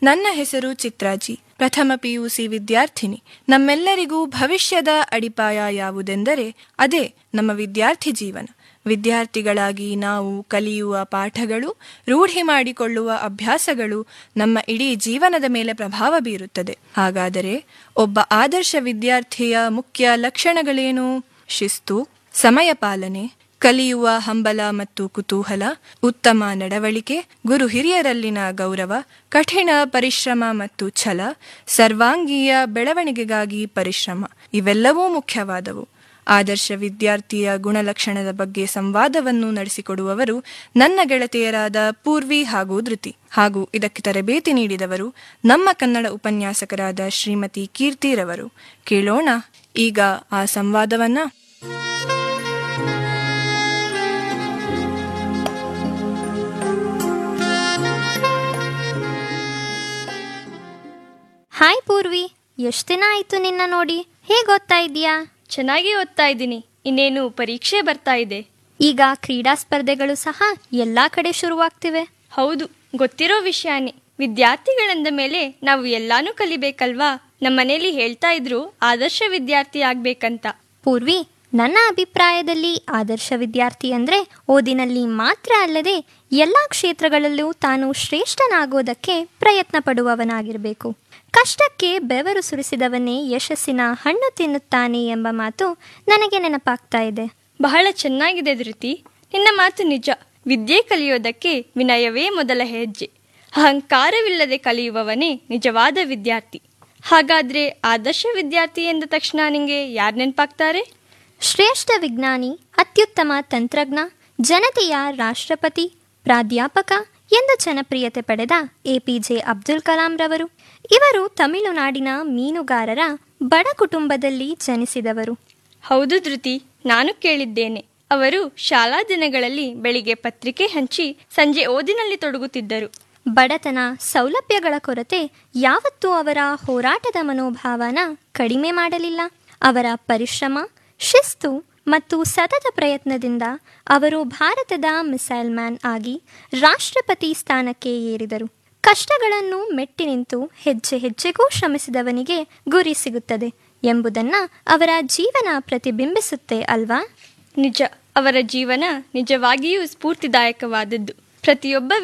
ನನ್ನ ಹೆಸರು ಚಿತ್ರಾಜಿ ಪ್ರಥಮ ಪಿಯುಸಿ ವಿದ್ಯಾರ್ಥಿನಿ ನಮ್ಮೆಲ್ಲರಿಗೂ ಭವಿಷ್ಯದ ಅಡಿಪಾಯ ಯಾವುದೆಂದರೆ ಅದೇ ನಮ್ಮ ವಿದ್ಯಾರ್ಥಿ ಜೀವನ ವಿದ್ಯಾರ್ಥಿಗಳಾಗಿ ನಾವು ಕಲಿಯುವ ಪಾಠಗಳು ರೂಢಿ ಮಾಡಿಕೊಳ್ಳುವ ಅಭ್ಯಾಸಗಳು ನಮ್ಮ ಇಡೀ ಜೀವನದ ಮೇಲೆ ಪ್ರಭಾವ ಬೀರುತ್ತದೆ ಹಾಗಾದರೆ ಒಬ್ಬ ಆದರ್ಶ ವಿದ್ಯಾರ್ಥಿಯ ಮುಖ್ಯ ಲಕ್ಷಣಗಳೇನು ಶಿಸ್ತು ಸಮಯ ಪಾಲನೆ ಕಲಿಯುವ ಹಂಬಲ ಮತ್ತು ಕುತೂಹಲ ಉತ್ತಮ ನಡವಳಿಕೆ ಗುರು ಹಿರಿಯರಲ್ಲಿನ ಗೌರವ ಕಠಿಣ ಪರಿಶ್ರಮ ಮತ್ತು ಛಲ ಸರ್ವಾಂಗೀಯ ಬೆಳವಣಿಗೆಗಾಗಿ ಪರಿಶ್ರಮ ಇವೆಲ್ಲವೂ ಮುಖ್ಯವಾದವು ಆದರ್ಶ ವಿದ್ಯಾರ್ಥಿಯ ಗುಣಲಕ್ಷಣದ ಬಗ್ಗೆ ಸಂವಾದವನ್ನು ನಡೆಸಿಕೊಡುವವರು ನನ್ನ ಗೆಳತಿಯರಾದ ಪೂರ್ವಿ ಹಾಗೂ ಧೃತಿ ಹಾಗೂ ಇದಕ್ಕೆ ತರಬೇತಿ ನೀಡಿದವರು ನಮ್ಮ ಕನ್ನಡ ಉಪನ್ಯಾಸಕರಾದ ಶ್ರೀಮತಿ ಕೀರ್ತಿರವರು ಕೇಳೋಣ ಈಗ ಆ ಸಂವಾದವನ್ನ ಹಾಯ್ ಪೂರ್ವಿ ಎಷ್ಟು ದಿನ ಆಯ್ತು ನಿನ್ನ ನೋಡಿ ಹೇಗೆ ಓದ್ತಾ ಇದೀಯಾ ಚೆನ್ನಾಗಿ ಓದ್ತಾ ಇದ್ದೀನಿ ಇನ್ನೇನು ಪರೀಕ್ಷೆ ಬರ್ತಾ ಇದೆ ಈಗ ಕ್ರೀಡಾ ಸ್ಪರ್ಧೆಗಳು ಸಹ ಎಲ್ಲಾ ಕಡೆ ಶುರುವಾಗ್ತಿವೆ ಹೌದು ಗೊತ್ತಿರೋ ವಿಷಯನೇ ವಿದ್ಯಾರ್ಥಿಗಳಂದ ಮೇಲೆ ನಾವು ಎಲ್ಲಾನು ಕಲಿಬೇಕಲ್ವಾ ನಮ್ಮನೇಲಿ ಹೇಳ್ತಾ ಇದ್ರು ಆದರ್ಶ ವಿದ್ಯಾರ್ಥಿ ಆಗ್ಬೇಕಂತ ಪೂರ್ವಿ ನನ್ನ ಅಭಿಪ್ರಾಯದಲ್ಲಿ ಆದರ್ಶ ವಿದ್ಯಾರ್ಥಿ ಅಂದ್ರೆ ಓದಿನಲ್ಲಿ ಮಾತ್ರ ಅಲ್ಲದೆ ಎಲ್ಲಾ ಕ್ಷೇತ್ರಗಳಲ್ಲೂ ತಾನು ಶ್ರೇಷ್ಠನಾಗೋದಕ್ಕೆ ಪ್ರಯತ್ನ ಪಡುವವನಾಗಿರಬೇಕು ಕಷ್ಟಕ್ಕೆ ಬೆವರು ಸುರಿಸಿದವನೇ ಯಶಸ್ಸಿನ ಹಣ್ಣು ತಿನ್ನುತ್ತಾನೆ ಎಂಬ ಮಾತು ನನಗೆ ನೆನಪಾಗ್ತಾ ಇದೆ ಬಹಳ ಚೆನ್ನಾಗಿದೆ ಧೃತಿ ನಿನ್ನ ಮಾತು ನಿಜ ವಿದ್ಯೆ ಕಲಿಯೋದಕ್ಕೆ ವಿನಯವೇ ಮೊದಲ ಹೆಜ್ಜೆ ಅಹಂಕಾರವಿಲ್ಲದೆ ಕಲಿಯುವವನೇ ನಿಜವಾದ ವಿದ್ಯಾರ್ಥಿ ಹಾಗಾದ್ರೆ ಆದರ್ಶ ವಿದ್ಯಾರ್ಥಿ ಎಂದ ತಕ್ಷಣ ನಿಂಗೆ ಯಾರು ನೆನಪಾಗ್ತಾರೆ ಶ್ರೇಷ್ಠ ವಿಜ್ಞಾನಿ ಅತ್ಯುತ್ತಮ ತಂತ್ರಜ್ಞ ಜನತೆಯ ರಾಷ್ಟ್ರಪತಿ ಪ್ರಾಧ್ಯಾಪಕ ಎಂದು ಜನಪ್ರಿಯತೆ ಪಡೆದ ಎಪಿಜೆ ಅಬ್ದುಲ್ ಕಲಾಂ ರವರು ಇವರು ತಮಿಳುನಾಡಿನ ಮೀನುಗಾರರ ಬಡ ಕುಟುಂಬದಲ್ಲಿ ಜನಿಸಿದವರು ಹೌದು ಧೃತಿ ನಾನು ಕೇಳಿದ್ದೇನೆ ಅವರು ಶಾಲಾ ದಿನಗಳಲ್ಲಿ ಬೆಳಿಗ್ಗೆ ಪತ್ರಿಕೆ ಹಂಚಿ ಸಂಜೆ ಓದಿನಲ್ಲಿ ತೊಡಗುತ್ತಿದ್ದರು ಬಡತನ ಸೌಲಭ್ಯಗಳ ಕೊರತೆ ಯಾವತ್ತೂ ಅವರ ಹೋರಾಟದ ಮನೋಭಾವನ ಕಡಿಮೆ ಮಾಡಲಿಲ್ಲ ಅವರ ಪರಿಶ್ರಮ ಶಿಸ್ತು ಮತ್ತು ಸತತ ಪ್ರಯತ್ನದಿಂದ ಅವರು ಭಾರತದ ಮಿಸೈಲ್ ಮ್ಯಾನ್ ಆಗಿ ರಾಷ್ಟ್ರಪತಿ ಸ್ಥಾನಕ್ಕೆ ಏರಿದರು ಕಷ್ಟಗಳನ್ನು ಮೆಟ್ಟಿ ನಿಂತು ಹೆಜ್ಜೆ ಹೆಜ್ಜೆಗೂ ಶ್ರಮಿಸಿದವನಿಗೆ ಗುರಿ ಸಿಗುತ್ತದೆ ಎಂಬುದನ್ನ ಅವರ ಜೀವನ ಪ್ರತಿಬಿಂಬಿಸುತ್ತೆ ಅಲ್ವಾ ನಿಜ ಅವರ ಜೀವನ ನಿಜವಾಗಿಯೂ ಸ್ಫೂರ್ತಿದಾಯಕವಾದದ್ದು ಪ್ರತಿಯೊಬ್ಬ